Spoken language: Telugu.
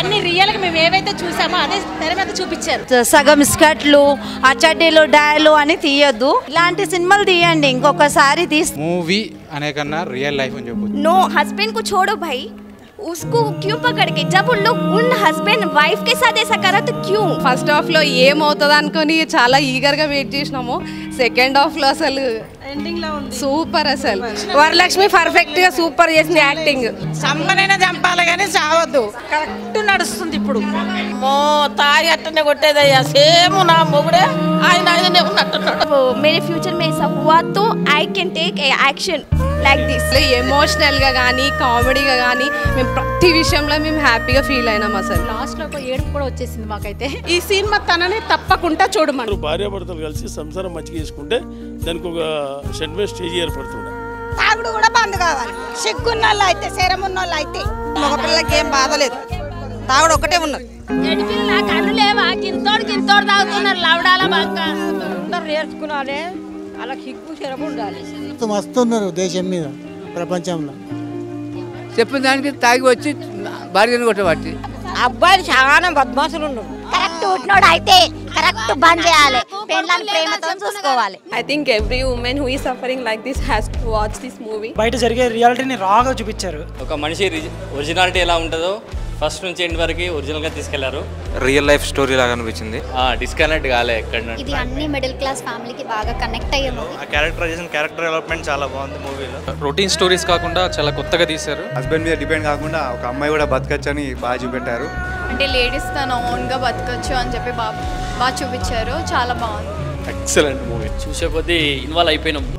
అన్ని రియల్ గా మేము ఏవైతే చూసామో అదే తెర మీద చూపించారు సగం స్కర్ట్లు అచ్చడ్డీలు డాయలు అని తీయొద్దు ఇలాంటి సినిమాలు తీయండి ఇంకొకసారి తీసి మూవీ అనే కన్నా రియల్ లైఫ్ అని చెప్పొచ్చు नो हस्बैंड को छोड़ो भाई उसको क्यों पकड़ के जब उन लोग उन हस्बैंड वाइफ के साथ ऐसा करा तो क्यों ఫస్ట్ హాఫ్ లో ఏమవుతుంది అనుకొని చాలా ఈగర్ గా వెయిట్ చేసినాము సెకండ్ హాఫ్ లో అసలు సూపర్ అసలు వరలక్ష్మి పర్ఫెక్ట్ గా సూపర్ చేసింది యాక్టింగ్ చంపనైనా చంపాలి కానీ చావద్దు కరెక్ట్ నడుస్తుంది ఇప్పుడు మో తాయి అట్టనే కొట్టేదయ్యా సేమ్ నా మొగుడే ఆయన ఆయననే ఉన్నట్టున్నాడు वो मेरे फ्यूचर में ऐसा हुआ तो I can take action like this emotional గా కానీ కామెడీగా కానీ మేము ప్రతి విషయంలో మేము హ్యాపీగా ఫీల్ అయినాం అసలు లాస్ట్ లో ఒక ఏడుపు కూడా వచ్చేసింది మాకైతే ఈ సినిమా తనని తప్పకుండా చూడమని ఇద్దరు భార్యాభర్తలు కలిసి సంసారం మంచిగా చేసుకుంటే దానికి ఒక సెంటిమెంట్ స్టేజ్ ఏర్పడుతుండే తాగుడు కూడా బంద్ కావాలి సిగ్గున్న వాళ్ళు అయితే శరం ఉన్న వాళ్ళు అయితే మగపిల్లలకి ఏం బాధలేదు తాగుడు ఒకటే ఉన్నది కన్ను లేవా గింతోడు గింతోడు తాగుతున్నారు లవడాల బాగా అందరు నేర్చుకున్నారే అలా సిగ్గు శరం ఉండాలి మస్తు మస్తు ఉన్నారు దేశం మీద ప్రపంచంలో చెప్పిన దానికి తాగి వచ్చి భార్యను కొట్టబట్టి అబ్బాయిలు చాలా బద్మాసులు ఉండరు కరెక్ట్ ఉంటున్నాడు అయితే కరెక్ట్ బంద్ చేయాలి పెళ్ళాన్ని ప్రేమతో చూసుకోవాలి I think every women who ఈ suffering like this has to watch this movie బయట జరిగే రియాలిటీని రాగా చూపించారు ఒక మనిషి ఒరిజినాలిటీ ఎలా ఉంటుందో ఫస్ట్ నుంచి ఎండ్ వరకు ఒరిజినల్గా తీసుకెళ్లారు రియల్ లైఫ్ స్టోరీ లాగా అనిపించింది డిస్కనెక్ట్ కాలే ఎక్కడ ఇది అన్ని మిడిల్ క్లాస్ ఫ్యామిలీకి బాగా కనెక్ట్ అయ్యే మూవీ ఆ క్యారెక్టరైజేషన్ క్యారెక్టర్ డెవలప్మెంట్ చాలా బాగుంది మూవీలో రొటీన్ స్టోరీస్ కాకుండా చాలా కొత్తగా తీశారు హస్బెండ్ మీద డిపెండ్ కాకుండా ఒక అమ్మాయి కూడా బతకచ్చని బాగా చూపెట్టారు అంటే లేడీస్ తన ఓన్ గా బతకచ్చు అని చెప్పి బాగా బాగా చూపించారు చాలా బాగుంది ఎక్సలెంట్ మూవీ చూసే కొద్దీ ఇన్వాల్వ్ అయిపోయినాం